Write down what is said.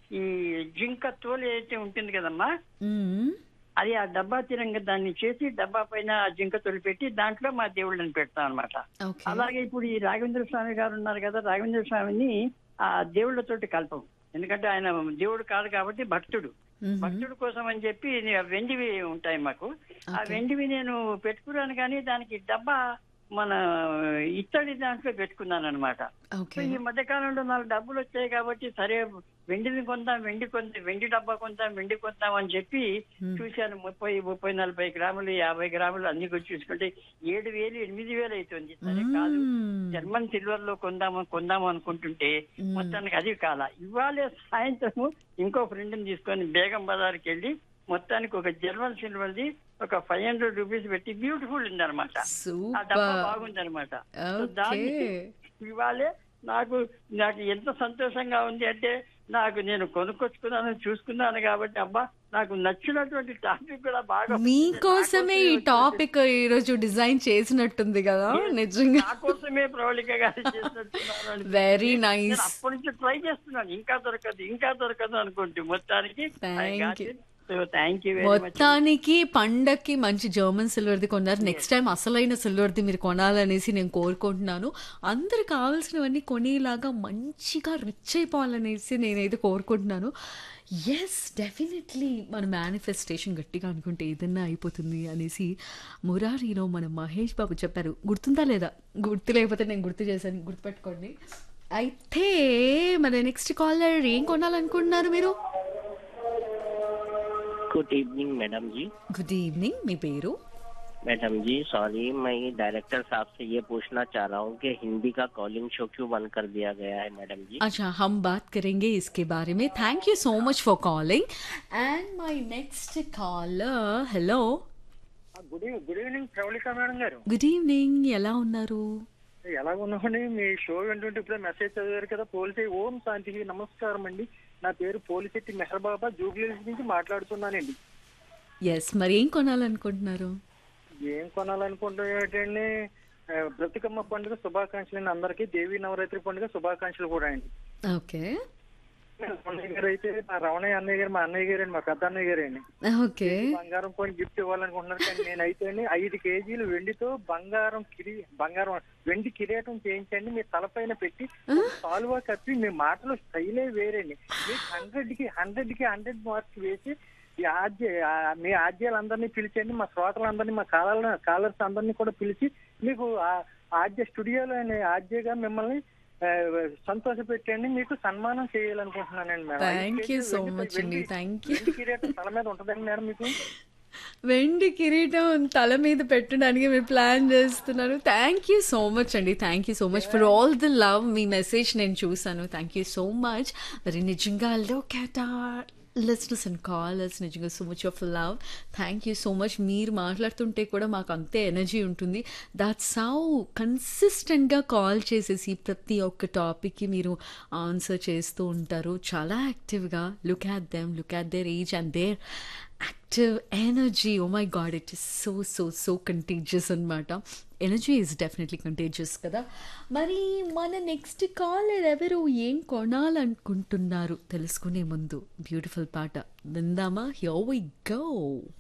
ఈ జింక తోలు అయితే ఉంటుంది కదమ్మా మ్మ్. అది ఆ డబ్బా తిరంగా దాన్ని చేసి డబ్బా పైన ఆ జింక తోలు పెట్టి దాంట్లో మా దేవుళ్ళని పెడతాం అనమాట ఓకే అలాగే ఇప్పుడు ఈ రాఘవేంద్ర స్వామి గారు ఉన్నారు కదా రాఘవేంద్ర స్వామిని ఆ దేవుళ్ళతోటి కలపం ఎందుకంటే ఆయన దేవుడు కాదు కాబట్టి భక్తుడు మ్మ్. భక్తుడు కోసం అని చెప్పి నే- వెండివి ఉంటాయి మాకు ఆ Okay. వెండివి నేను పెట్టుకున్నాను కానీ దానికి డబ్బా మన ఇత్తడి దాంట్లో పెట్టుకున్నాను అనమాట ఓకే ఈ మధ్య కాలంలో నాకు డబ్బులు వచ్చాయి కాబట్టి సరే వెండిని కొందాం వెండి కొందాం వెండి డబ్బా కొందాం వెండి కొందాం అని చెప్పి Hmm. చూశాను ముప్పై ముప్పై నలభై గ్రాములు యాభై గ్రాములు అన్ని కూడా చూసుకుంటే ఏడు వేలు ఎనిమిది వేలు అవుతుంది సరే కాదు మ్మ్. జర్మన్ సిల్వర్ లో కొందాము కొందాము అనుకుంటుంటే మ్మ్. మొత్తానికి అది కాల ఇవాళ సాయంత్రము ఇంకో ఫ్రెండ్ని తీసుకొని బేగం బజార్కి వెళ్ళి మొత్తానికి ఒక జర్మన్ సిల్వర్ది ఒక ఫైవ్ హండ్రెడ్ రూపీస్ పెట్టి బ్యూటిఫుల్ ఉంది అనమాట ఆ డబ్బా సూపర్ బాగుంది అనమాట ఓకే ఇవాళే నాకు నాకు ఎంత సంతోషంగా ఉంది అంటే నాకు నేను కొనుక్కొచ్చుకున్నాను చూసుకున్నాను కాబట్టి అబ్బా నాకు నచ్చినటువంటి టాపిక్ కూడా బాగా మీకోసమే ఈ టాపిక్ ఈ రోజు డిజైన్ చేసినట్టుంది కదా నిజంగా నా కోసమే ప్రవళిక గారు చేసినట్టున్నారు అని వెరీ నేను నైస్ అప్పటి నుంచి ట్రై చేస్తున్నాను ఇంకా దొరకదు ఇంకా దొరకదు అనుకుంటే మొత్తానికి Thank you. Thank you very much మొత్తానికి పండక్కి మంచి జర్మన్ సిల్వర్ది కొన్నారు నెక్స్ట్ టైం అసలైన సిల్వర్ది మీరు కొనాలనేసి నేను కోరుకుంటున్నాను అందరు కావాల్సినవన్నీ కొనేలాగా మంచిగా రిచ్ అయిపోవాలనేసి నేనైతే కోరుకుంటున్నాను ఎస్ డెఫినెట్లీ మన మేనిఫెస్టేషన్ గట్టిగా అనుకుంటే ఏదన్నా అయిపోతుంది అనేసి మురారిలో మన మహేష్ బాబు చెప్పారు గుర్తుందా లేదా గుర్తు లేకపోతే నేను గుర్తు చేశాను గుర్తుపెట్టుకోండి అయితే మన నెక్స్ట్ కాలర్ ఏం కొనాలనుకుంటున్నారు మీరు good evening madam ji good evening మీ పేరు मैडम जी सॉरी मैं डायरेक्टर साहब से ये पूछना चाह रहा हूँ कि हिंदी का कॉलिंग शो क्यों बंद कर दिया गया है मैडम जी अच्छा हम बात करेंगे इसके बारे में thank you so much for calling and my next caller hello good evening good evening Pravalika madam గారు గుడ్ ఈవినింగ్ ఎలా ఉన్నారు ఎలా ఉన్నామండి మీ షో వింటుంటే ఇప్పుడే మెసేజ్ చదివారు కదా పోలిసే ఓం శాంతికి నమస్కారం అండి నా పేరు పోలిశెట్టి మెహర్ బాబా జూబ్లీస్ నుంచి మాట్లాడుతున్నానండి ఎస్ మరి ఏం కొనాలనుకుంటున్నారు ఏం కొనాలనుకుంటే ఏంటండి ఆ, బ్రతుకమ్మ పండుగ శుభాకాంక్షలు అండి అందరికీ దేవి నవరాత్రి పండుగ శుభాకాంక్షలు కూడా అండి ఓకే అన్నయ్య గారు అయితే మా రమణయ్య అన్నయ్య గారు మా అన్నయ్య గారు అండి మా పెద్ద అన్నయ్య గారు అండి ఓకే బంగారం పోయి గిఫ్ట్ ఇవ్వాలనుకుంటున్నారు కానీ నేనైతే అండి ఐదు కేజీలు వెండితో బంగారం కిరి బంగారం వెండి కిరీటం చేయించండి మీ తలపైన పెట్టి సాల్వా కప్పి మీ మాటలు స్టైలే వేరండి మీకు హండ్రెడ్ కి హండ్రెడ్ కి హండ్రెడ్ మార్క్స్ వేసి ఈ ఆద్య ఆ మీ ఆద్యాలందరినీ పిలిచండి మా శ్రోతలందరినీ మా కాలర్ కాలర్స్ అందరినీ కూడా పిలిచి మీకు ఆ- ఆద్య స్టూడియోలో ఆద్యగా మిమ్మల్ని ఆ, సంతోష పెట్టండి మీకు సన్మానం చేయాలనుకుంటున్నానండి మేడం ఐదు థ్యాంక్ యూ కేజీలు సో వెండి- మచ్ అండి వెండి- థ్యాంక్ యూ వెండి కిరీటం తల మీద ఉంటుందండి మేడం మీకు వెండి కిరీటం తల మీద పెట్టడానికి మీరు ప్లాన్ చేస్తున్నారు థ్యాంక్ యూ సో మచ్ అండి thank you so much for all the love మీ మెసేజ్ నేను చూసాను థ్యాంక్ యూ సో మచ్ మరి నిజంగా లో క్యాటార్ లిస్నర్స్ అండ్ కాలర్స్ నిజంగా so much of love thank you so much మీరు మాట్లాడుతుంటే కూడా మాకు అంతే ఎనర్జీ ఉంటుంది దాట్స్ హౌ కన్సిస్టెంట్గా కాల్ చేసేసి ప్రతి ఒక్క టాపిక్కి మీరు ఆన్సర్ చేస్తూ ఉంటారు చాలా యాక్టివ్గా look at them look at their age and their active energy oh my god it is so so so contagious అనమాట ఎనర్జీ ఈజ్ డెఫినెట్లీ కంటేజియస్ కదా మరి మన నెక్స్ట్ కాలర్ ఎవరు ఏం కొనాలనుకుంటున్నారు తెలుసుకునే ముందు బ్యూటిఫుల్ పాట విందామా హియర్ వి గో